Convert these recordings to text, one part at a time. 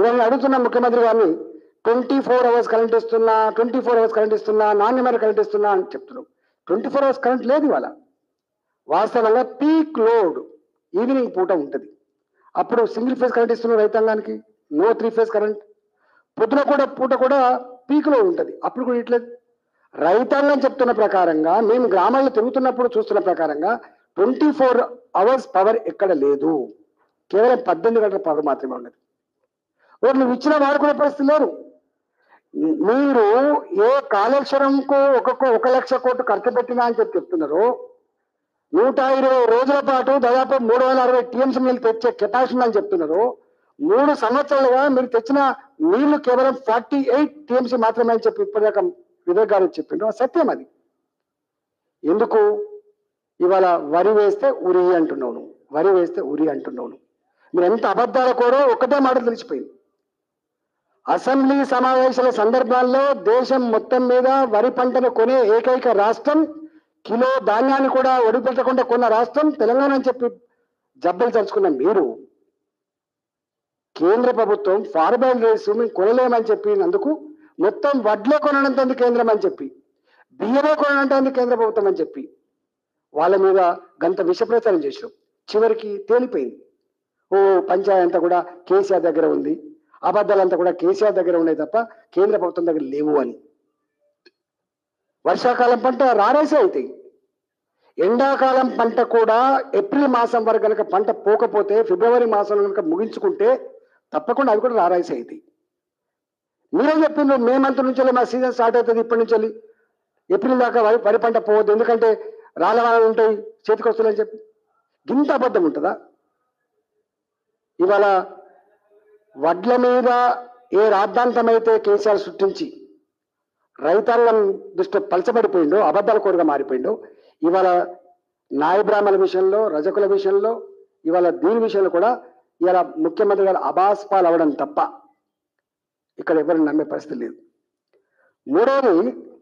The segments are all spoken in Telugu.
ఇవాళ నేను అడుగుతున్నా ముఖ్యమంత్రి గారిని ట్వంటీ ఫోర్ అవర్స్ కరెంట్ ఇస్తున్నా ట్వంటీ ఫోర్ అవర్స్ కరెంట్ ఇస్తున్నా నాన్ ఎమర్ కరెంట్ ఇస్తున్నా అని చెప్తున్నాం ట్వంటీ ఫోర్ అవర్స్ కరెంట్ లేదు ఇవాళ వాస్తవంగా పీక్ లోడ్ ఈవినింగ్ పూట ఉంటుంది అప్పుడు సింగిల్ ఫేజ్ కరెంట్ ఇస్తున్న రైతాంగానికి నో త్రీ ఫేజ్ కరెంట్ పొద్దున కూడా పూట కూడా పీక్ లో ఉంటుంది అప్పుడు కూడా ఇట్లేదు రైతాంగం చెప్తున్న ప్రకారంగా మేము గ్రామాల్లో తిరుగుతున్నప్పుడు చూస్తున్న ప్రకారంగా ట్వంటీ ఫోర్ అవర్స్ పవర్ ఎక్కడ లేదు కేవలం పద్దెనిమిది గంటల పవర్ మాత్రమే ఉన్నది ఓ నువ్వు ఇచ్చిన వాడుకునే పరిస్థితి లేరు మీరు ఏ కాళేశ్వరంకు ఒక్కొక్క ఒక లక్ష కోట్లు ఖర్చు పెట్టినా అని చెప్పి చెప్తున్నారు నూట ఇరవై రోజుల పాటు దాదాపు మూడు వందల అరవై టీఎంసీ నీళ్ళు తెచ్చే కెపాసిటీ అని చెప్తున్నారు మూడు సంవత్సరాలుగా మీరు తెచ్చిన నీళ్లు కేవలం ఫార్టీ ఎయిట్ టీఎంసీ మాత్రమే అని చెప్పి ఇప్పటిదాకా వివేక్ గారు చెప్పిండ్రు అది సత్యం అది ఎందుకు ఇవాళ వరి వేస్తే ఉరి అంటున్నావు నువ్వు వరి వేస్తే ఉరి అంటున్నావు నువ్వు మీరు ఎంత అబద్ధాల కోరో ఒకటే మాట తెలిసిపోయింది అసెంబ్లీ సమావేశాల సందర్భాల్లో దేశం మొత్తం మీద వరి పంటను కొనే ఏకైక రాష్ట్రం కిలో ధాన్యాన్ని కూడా ఒడిపెట్టకుండా కొన్న రాష్ట్రం తెలంగాణ అని చెప్పి జబ్బలు తలుచుకున్న మీరు కేంద్ర ప్రభుత్వం ఫార్మల్ రైస్ మేము కొనలేమని చెప్పినందుకు మొత్తం వడ్లే కొననంటుంది కేంద్రం అని చెప్పి బియ్యమే కొననంటుంది కేంద్ర ప్రభుత్వం అని చెప్పి వాళ్ళ మీద గంత విష ప్రచారం చేసాం చివరికి తేలిపోయింది ఓ పంచాయతీ అంతా కూడా కేసీఆర్ దగ్గర ఉంది అబద్ధాలంతా కూడా కేసీఆర్ దగ్గర ఉన్నాయి తప్ప కేంద్ర ప్రభుత్వం దగ్గర లేవు అని వర్షాకాలం పంట రారేసే అవుతాయి ఎండాకాలం పంట కూడా ఏప్రిల్ మాసం వరకు కనుక పంట పోకపోతే ఫిబ్రవరి మాసం కనుక ముగించుకుంటే తప్పకుండా అవి కూడా రారాయిసే అవుతాయి మీరేం చెప్పిండ్రు మే మంత్ నుంచి మా సీజన్ స్టార్ట్ అవుతుంది ఇప్పటి నుంచి వెళ్ళి ఏప్రిల్ దాకా వరి వరి పంట పోవద్దు ఎందుకంటే రాళ్ళవాళ్ళు ఉంటాయి చేతికి వస్తుందని చెప్పి గింత అబద్ధం ఉంటుందా ఇవాళ వడ్ల మీద ఏ రాద్ధాంతమైతే కేసీఆర్ సృష్టించి రైతాంగం దృష్టి పలచబడిపోయిండో అబద్ధాల కోరుగా మారిపోయిండో ఇవాళ నాయ బ్రాహ్మణుల విషయంలో రజకుల విషయంలో ఇవాళ దీని విషయంలో కూడా ఇవాళ ముఖ్యమంత్రి గారు అబాస్పాలు అవడం తప్ప ఇక్కడ ఎవరిని నమ్మే పరిస్థితి లేదు మూడవది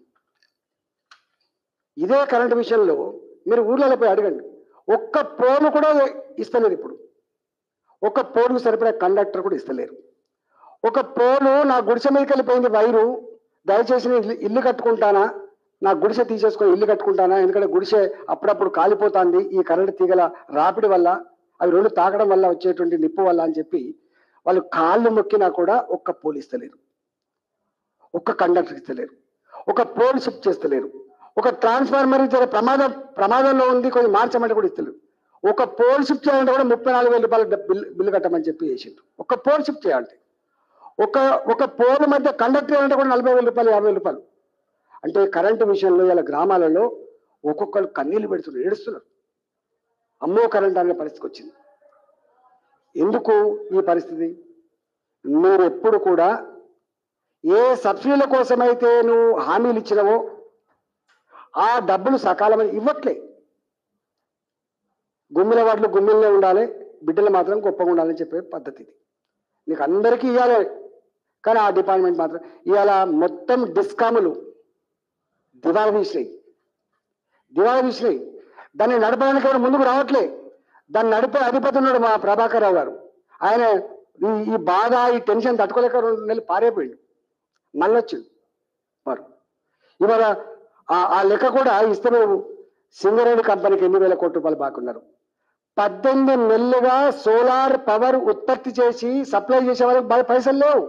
ఇదే కరెంట్ విషయంలో మీరు ఊర్లలో పోయి అడగండి ఒక్క పోలు కూడా ఇస్తలేరు ఇప్పుడు ఒక పోలుకు సరిపడా కండక్టర్ కూడా ఇస్తలేరు ఒక పోలు నా గుడిసె మీదకి వెళ్ళిపోయింది వైరు దయచేసి నేను ఇల్లు- ఇల్లు కట్టుకుంటానా నా గుడిసె తీసేసుకొని ఇల్లు కట్టుకుంటానా ఎందుకంటే గుడిసె అప్పుడప్పుడు కాలిపోతుంది ఈ కరెంటు తీగల రాపిడి వల్ల అవి రెండు తాకడం వల్ల వచ్చేటువంటి నిప్పు వల్ల అని చెప్పి వాళ్ళు కాళ్ళు మొక్కినా కూడా ఒక్క పోలు ఇస్తలేరు ఒక్క కండక్టర్ ఇస్తలేరు ఒక పోల్ షిఫ్ట్ చేస్తలేరు ఒక ట్రాన్స్ఫార్మర్ ఇతర ప్రమాదం ప్రమాదంలో ఉంది కొంచెం మార్చమంటే కూడా ఇస్తలేరు ఒక పోల్ షిఫ్ట్ చేయాలంటే కూడా ముప్పై నాలుగు వేల రూపాయల డ- బిల్ బిల్లు కట్టమని చెప్పి చేసిండు ఒక పోల్ షిఫ్ట్ చేయాలంటే ఒక ఒక పోల్ మధ్య కండక్టర్ చేయాలంటే కూడా నలభై వేల రూపాయలు యాభై వేల రూపాయలు అంటే కరెంటు విషయంలో ఇలా గ్రామాలలో ఒక్కొక్కరు కన్నీళ్లు పెడుతున్నారు ఏడుస్తున్నారు అమ్మో కరెంట్ అనే పరిస్థితికి వచ్చింది ఎందుకు ఈ పరిస్థితి మీరు ఎప్పుడు కూడా ఏ సబ్సిడీల కోసమైతే నువ్వు హామీలు ఇచ్చినవో ఆ డబ్బులు సకాలమైన ఇవ్వట్లే గుమ్మిల వాటిలో గుమ్మిలనే ఉండాలి బిడ్డలు మాత్రం గొప్పగా ఉండాలని చెప్పే పద్ధతి ఇది నీకు అందరికీ ఇవ్వాలి కానీ ఆ డిపార్ట్మెంట్ మాత్రం ఇవాళ మొత్తం డిస్కాములు దివాళా తీసినాయి దివాళా తీసినాయి దాన్ని నడపడానికి ఎవరు ముందుకు రావట్లే దాన్ని నడిపే అధిపతి ఉన్నాడు మా ప్రభాకర్ రావు గారు ఆయన ఈ ఈ బాధ ఈ టెన్షన్ తట్టుకోలేక రెండు నెలలు పారైపోయిండు మళ్ళీ వచ్చిండు వారు ఇవాళ ఆ- ఆ లెక్క కూడా ఇస్తే మేము సింగరేణి కంపెనీకి ఎన్ని వేల కోట్ల రూపాయలు బాకున్నారు పద్దెనిమిది నెలలుగా సోలార్ పవర్ ఉత్పత్తి చేసి సప్లై చేసే వాళ్ళకి బాగా పైసలు లేవు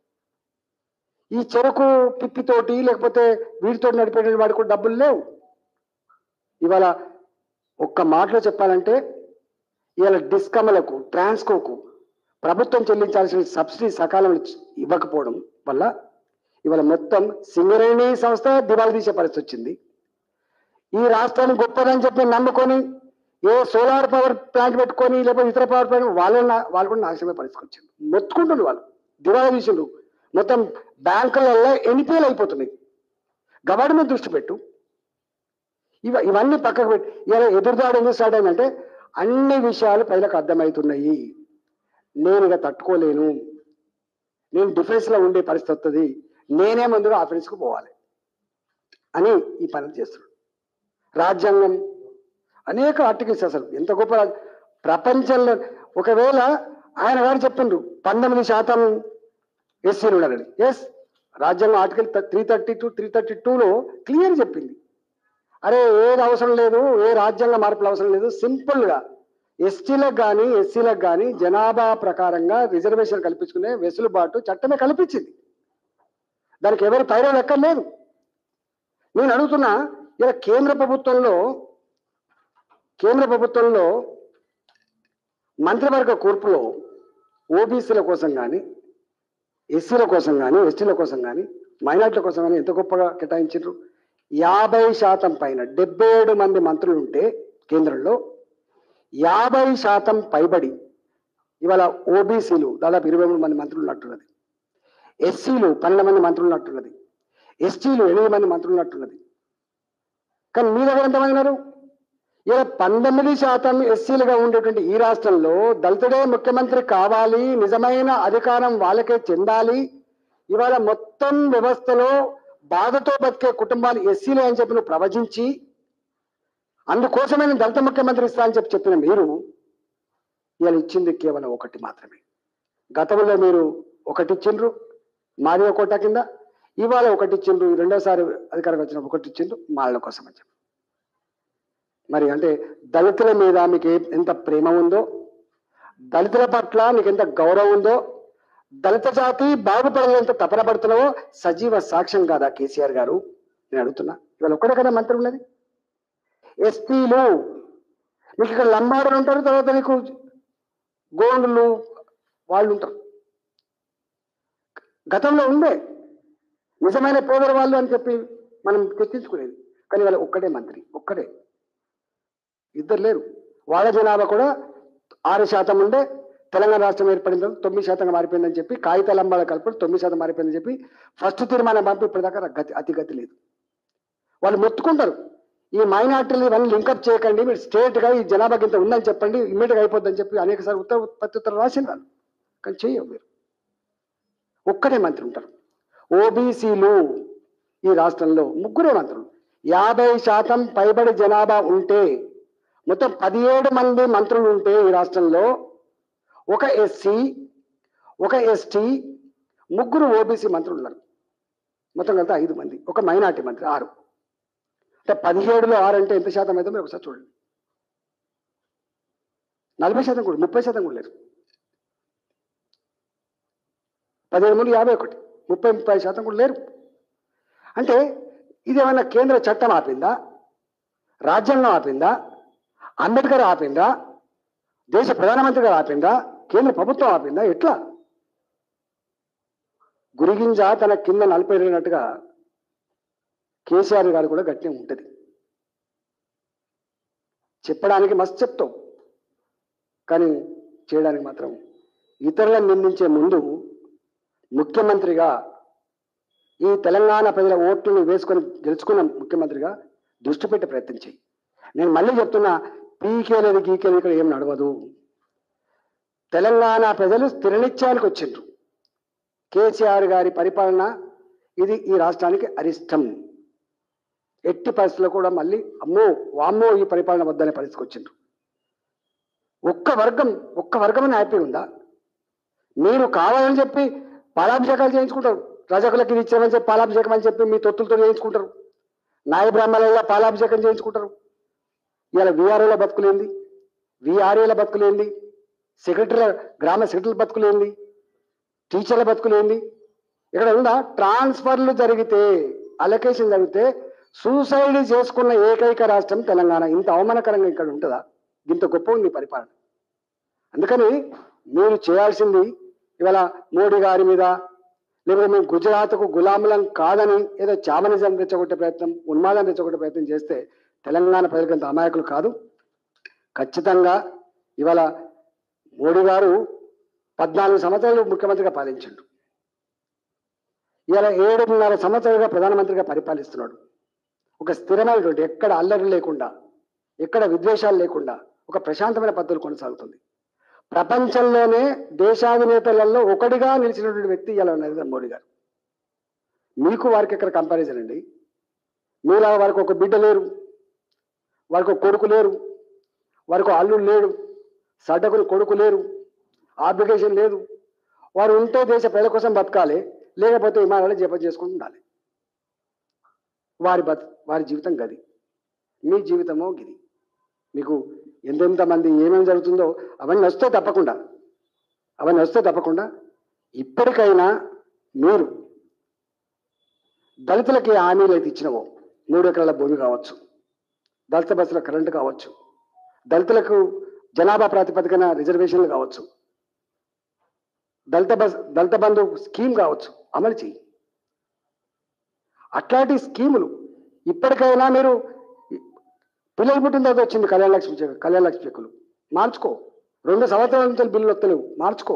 ఈ చెరుకు పిప్పితోటి లేకపోతే వీటితో నడిపే వాడికి కూడా డబ్బులు లేవు ఇవాళ ఒక్క మాటలో చెప్పాలంటే ఇవాళ డిస్కమ్లకు ట్రాన్స్కోకు ప్రభుత్వం చెల్లించాల్సిన సబ్సిడీ సకాలంలో ఇవ్వకపోవడం వల్ల ఇవాళ మొత్తం సింగరేణి సంస్థ దివాళా తీసే పరిస్థితి వచ్చింది ఈ రాష్ట్రాన్ని గొప్పదని చెప్పి నమ్ముకొని ఏ సోలార్ పవర్ ప్లాంట్ పెట్టుకొని లేకపోతే ఇతర పవర్ ప్లాంట్ వాళ్ళ వాళ్ళు కూడా నాశనమే పరిస్థితి వచ్చింది మొత్తుకుంటుండ్రు వాళ్ళు దివాళా తీసిండ్రు మొత్తం బ్యాంకులలో ఎన్పిఎల్ అయిపోతున్నాయి గవర్నమెంట్ దృష్టి పెట్టు ఇవ ఇవన్నీ పక్కకు పెట్టి ఇలా ఎదురుదాడు ఎందుకు స్టార్ట్ అయిందంటే అన్ని విషయాలు ప్రజలకు అర్థమవుతున్నాయి నేను ఇక తట్టుకోలేను నేను డిఫెన్స్ లో ఉండే పరిస్థితి వస్తుంది నేనే ముందుగా ఆఫీస్కు పోవాలి అని ఈ పని చేస్తున్నాడు రాజ్యాంగం అనేక ఆర్టికల్స్ అసలు ఎంత గొప్ప రాజ్- ప్రపంచంలో ఒకవేళ ఆయన గారు చెప్పిండ్రు పంతొమ్మిది శాతం ఎస్సీలు ఉండాలని ఎస్ రాజ్యాంగం article three thirty two three thirty టూలో క్లియర్ చెప్పింది అరే ఏది అవసరం లేదు ఏ రాజ్యాంగ మార్పులు అవసరం లేదు సింపుల్గా ఎస్టీలకు కానీ ఎస్సీలకు కానీ జనాభా ప్రకారంగా రిజర్వేషన్ కల్పించుకునే వెసులుబాటు చట్టమే కల్పించింది దానికి ఎవరు పైరవ లెక్కలేదు నేను అడుగుతున్నా ఇలా కేంద్ర ప్రభుత్వంలో కేంద్ర ప్రభుత్వంలో మంత్రివర్గ కూర్పులో ఓబీసీల కోసం కానీ ఎస్సీల కోసం కానీ ఎస్టీల కోసం కానీ మైనార్టీల కోసం కానీ ఎంత గొప్పగా కేటాయించారు యాభై శాతం పైన డెబ్బై ఏడు మంది మంత్రులు ఉంటే కేంద్రంలో యాభై శాతం పైబడి ఇవాళ ఓబీసీలు దాదాపు ఇరవై మూడు మంది మంత్రులు ఉన్నట్టున్నది ఎస్సీలు పన్నెండు మంది మంత్రులు ఉన్నట్టున్నది ఎస్టీలు ఎనిమిది మంది మంత్రులు ఉన్నట్టున్నది కానీ మీ దగ్గర ఎంతమంది ఉన్నారు ఇలా పంతొమ్మిది శాతం ఎస్సీలుగా ఉండేటువంటి ఈ రాష్ట్రంలో దళితుడే ముఖ్యమంత్రి కావాలి నిజమైన అధికారం వాళ్ళకే చెందాలి ఇవాళ మొత్తం వ్యవస్థలో బాధతో బతికే కుటుంబాలు ఎస్సీలే అని చెప్పి నువ్వు ప్రవచించి అందుకోసమే నేను దళిత ముఖ్యమంత్రి ఇస్తా అని చెప్పి చెప్పిన మీరు ఇవాళ ఇచ్చింది కేవలం ఒకటి మాత్రమే గతంలో మీరు ఒకటి ఇచ్చిండ్రు మాదిగ కోట కింద ఇవాళ ఒకటి ఇచ్చిండ్రు రెండోసారి అధికారం వచ్చిన ఒకటి ఇచ్చిండ్రు మాళ్ళ కోసం అని చెప్పి మరి అంటే దళితుల మీద మీకు ఏ- ఎంత ప్రేమ ఉందో దళితుల పట్ల మీకు ఎంత గౌరవం ఉందో దళిత జాతి బాగుపడాలంత తపన పడుతున్నావో సజీవ సాక్ష్యం కాదా కేసీఆర్ గారు నేను అడుగుతున్నా ఇవాళ ఒక్కడే కదా మంత్రి ఉన్నది ఎస్పీలు మీకు ఇక్కడ లంబాడులు ఉంటారు తర్వాత నీకు గోండులు వాళ్ళు ఉంటారు గతంలో ఉండే నిజమైన పోదర వాళ్ళు అని చెప్పి మనం గుర్తించుకునేది కానీ వాళ్ళ ఒక్కడే మంత్రి ఒక్కడే ఇద్దరు లేరు వాళ్ళ జనాభా కూడా ఆరు శాతం ఉండే తెలంగాణ రాష్ట్రం ఏర్పడిన తర్వాత తొమ్మిది శాతంగా మారిపోయిందని చెప్పి కాగిత లంబాల కలుపుడు తొమ్మిది శాతం మారిపోయిందని చెప్పి ఫస్ట్ తీర్మానం పంపి ఇప్పటిదాకా గతి అతి గతి లేదు వాళ్ళు మొత్తుకుంటారు ఈ మైనార్టీలు ఇవన్నీ లింకప్ చేయకండి మీరు స్టేట్ గా ఈ జనాభాకి ఇంత ఉందని చెప్పండి ఇమ్మీడియట్ గా అయిపోద్దని చెప్పి అనేక సార్లు ఉత్తర ప్రత్యుత్తరం రాసిండ్రు కానీ చెయ్యవు మీరు ఒక్కడే మంత్రి ఉంటారు ఓబీసీలు ఈ రాష్ట్రంలో ముగ్గురే మంత్రులు యాభై శాతం పైబడి జనాభా ఉంటే మొత్తం పదిహేడు మంది మంత్రులు ఉంటే ఈ రాష్ట్రంలో ఒక ఎస్సీ ఒక ఎస్టీ ముగ్గురు ఓబీసీ మంత్రులు ఉన్నారు మొత్తం కలిసి ఐదు మంది ఒక మైనార్టీ మంత్రి ఆరు అంటే పదిహేడులో ఆరు అంటే ఎంత శాతం అయితే మీరు ఒకసారి చూడండి నలభై శాతం కూడా ముప్పై శాతం కూడా లేరు పదిహేడు మంది యాభై ఒకటి ముప్పై ముప్పై శాతం కూడా లేరు అంటే ఇది ఏమన్నా కేంద్ర చట్టం ఆపిందా రాజ్యాంగం ఆపిందా అంబేద్కర్ ఆపిందా దేశ ప్రధానమంత్రి గారు ఆపిందా కేంద్ర ప్రభుత్వం ఆపిందా ఎట్లా గురిగింజ తన కింద నలిపేరినట్టుగా కేసీఆర్ గారు కూడా గట్టిగా ఉంటుంది చెప్పడానికి మస్తు చెప్తావు కానీ చేయడానికి మాత్రం ఇతరులను నిందించే ముందు ముఖ్యమంత్రిగా ఈ తెలంగాణ ప్రజల ఓట్లను వేసుకొని గెలుచుకున్న ముఖ్యమంత్రిగా దృష్టి పెట్టే ప్రయత్నం చేయి నేను మళ్ళీ చెప్తున్నా పీకేలేదు గీకేలేదు ఇక్కడ ఏం నడవదు తెలంగాణ ప్రజలు స్థిరనిత్యానికి వచ్చిండ్రు కేసీఆర్ గారి పరిపాలన ఇది ఈ రాష్ట్రానికి అరిష్టం ఎట్టి పరిస్థితుల్లో కూడా మళ్ళీ అమ్మో వామ్మో ఈ పరిపాలన వద్దనే పరిస్థితికి వచ్చిండ్రు ఒక్క వర్గం ఒక్క వర్గం హ్యాపీ ఉందా మీరు కావాలని చెప్పి పాలాభిషేకాలు చేయించుకుంటారు రజకులకి ఇది ఇచ్చామని చెప్పి పాలాభిషేకం అని చెప్పి మీ తొత్తులతో చేయించుకుంటారు నాయ బ్రాహ్మణుల పాలాభిషేకం చేయించుకుంటారు ఇవాళ విఆర్ఓల బతుకులేంది విఆర్ఏల బతుకులేంది సెక్రటరీల గ్రామ సెక్రటరీల బతుకులేంది టీచర్ల బతుకులేంది ఇక్కడ ఉందా ట్రాన్స్ఫర్లు జరిగితే అలొకేషన్ జరిగితే సూసైడ్ చేసుకున్న ఏకైక రాష్ట్రం తెలంగాణ ఇంత అవమానకరంగా ఇక్కడ ఉంటుందా ఇంత గొప్ప ఉంది పరిపాలన అందుకని మీరు చేయాల్సింది ఇవాళ మోడీ గారి మీద లేకపోతే మేము గుజరాత్కు గులాములం కాదని ఏదో చామనిజం రెచ్చగొట్టే ప్రయత్నం ఉన్మాదం రెచ్చగొట్టే ప్రయత్నం చేస్తే తెలంగాణ ప్రజలకు అంత అమాయకులు కాదు ఖచ్చితంగా ఇవాళ మోడీ గారు పద్నాలుగు సంవత్సరాలు ముఖ్యమంత్రిగా పాలించిండు ఇవాళ ఏడున్నర సంవత్సరాలుగా ప్రధానమంత్రిగా పరిపాలిస్తున్నాడు ఒక స్థిరమైనటువంటి ఎక్కడ అల్లరి లేకుండా ఎక్కడ విద్వేషాలు లేకుండా ఒక ప్రశాంతమైన పద్ధతులు కొనసాగుతుంది ప్రపంచంలోనే దేశాధినేతలలో ఒకటిగా నిలిచినటువంటి వ్యక్తి ఇలా నరేంద్ర మోడీ గారు మీకు వారికి ఎక్కడ కంపారిజన్ అండి మీలా వారికి ఒక బిడ్డ లేరు వారికి ఒక కొడుకు లేరు వారికి ఒక అల్లుడు లేడు సడ్డకులు కొడుకు లేరు ఆబ్లిగేషన్ లేదు వారు ఉంటే దేశ ప్రజల కోసం బతకాలి లేకపోతే విమానాలు జపం చేసుకుంటూ ఉండాలి వారి బత్ వారి జీవితం గది మీ జీవితమో గిది మీకు ఎంతెంత మంది ఏమేమి జరుగుతుందో అవన్నీ వస్తే తప్పకుండా అవన్నీ వస్తే తప్పకుండా ఇప్పటికైనా మీరు దళితులకి హామీలు అయితే ఇచ్చినవో మూడు ఎకరాల భూమి కావచ్చు దళిత బస్సుల కరెంటు కావచ్చు దళితులకు జనాభా ప్రాతిపదికన రిజర్వేషన్లు కావచ్చు దళిత బస్ దళిత బంధు స్కీమ్ కావచ్చు అమలు చేయి అట్లాంటి స్కీములు ఇప్పటికైనా మీరు పిల్లలు పుట్టిన తర్వాత వచ్చింది కళ్యాణ లక్ష్మి చెక్ కళ్యాణ లక్ష్మి చెక్కులు మార్చుకో రెండు సంవత్సరాల నుంచి బిల్లులు వస్తలేవు మార్చుకో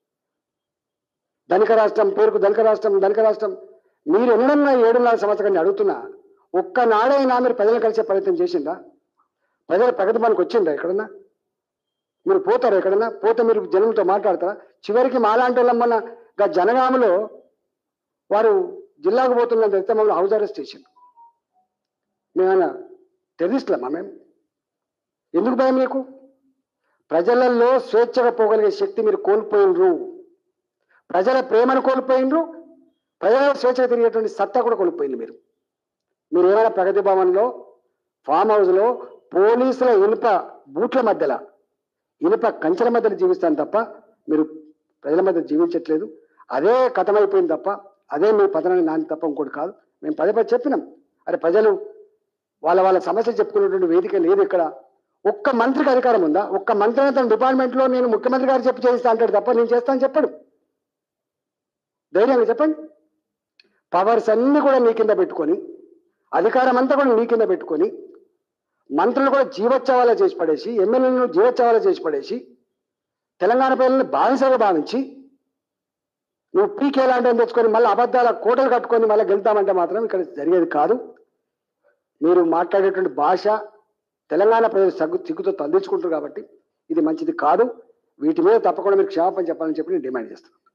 ధనిక రాష్ట్రం పేరుకు ధనిక రాష్ట్రం ధనిక రాష్ట్రం మీరు ఎన్నడన్నా ఏడున్నర సంవత్సరాన్ని అడుగుతున్నా ఒక్కనాడైనా మీరు ప్రజలను కలిసే ప్రయత్నం చేసిందా ప్రజల ప్రగతి మనకు వచ్చిందా ఎక్కడన్నా మీరు పోతారా ఎక్కడన్నా పోతే మీరు జనంతో మాట్లాడతారా చివరికి మాలాంటి వాళ్ళమ్మన్న గా జనగామలో వారు జిల్లాకు పోతున్న తెలిస్తే మమ్మల్ని హౌస్ అరెస్ట్ చేసింది మేమన్నా టెర్రిస్టులమ్మా మేము ఎందుకు భయం మీకు ప్రజలలో స్వేచ్ఛగా పోగలిగే శక్తి మీరు కోల్పోయినరు ప్రజల ప్రేమను కోల్పోయినరు ప్రజల స్వేచ్ఛగా తిరిగేటువంటి సత్తా కూడా కోల్పోయింది మీరు మీరు ఏమైనా ప్రగతి భవన్లో ఫామ్ హౌస్లో పోలీసుల ఇనుప బూట్ల మధ్యలో ఇనుప కంచెల మధ్యలో జీవిస్తాను తప్ప మీరు ప్రజల మధ్య జీవించట్లేదు అదే కథమైపోయింది తప్ప అదే మీ పతనాన్ని నాని తప్ప ఇంకోటి కాదు మేము పదే పదే చెప్పినాం అరే ప్రజలు వాళ్ళ వాళ్ళ సమస్యలు చెప్పుకునేటువంటి వేదిక లేదు ఇక్కడ ఒక్క మంత్రికి అధికారం ఉందా ఒక్క మంత్రి తన డిపార్ట్మెంట్లో నేను ముఖ్యమంత్రి గారు చెప్పి చేయిస్తా అంటాడు తప్ప నేను చేస్తాను చెప్పడు ధైర్యంగా చెప్పండి పవర్స్ అన్ని కూడా నీ కింద పెట్టుకొని అధికారం అంతా కూడా నీ కింద పెట్టుకొని మంత్రులు కూడా జీవోత్సవాలు చేసి పడేసి ఎమ్మెల్యేలను జీవోత్సవాలు చేసి పడేసి తెలంగాణ ప్రజలను బానిసగా భావించి నువ్వు పీకే లాంటివి తెచ్చుకొని మళ్ళీ అబద్ధాల కోటలు కట్టుకొని మళ్ళీ గెలుతామంటే మాత్రం ఇక్కడ జరిగేది కాదు మీరు మాట్లాడేటువంటి భాష తెలంగాణ ప్రజలు సగ్గు సిగ్గుతో తలదించుకుంటారు కాబట్టి ఇది మంచిది కాదు వీటి మీద తప్పకుండా మీరు క్షమాపణ చెప్పాలని చెప్పి నేను డిమాండ్ చేస్తాను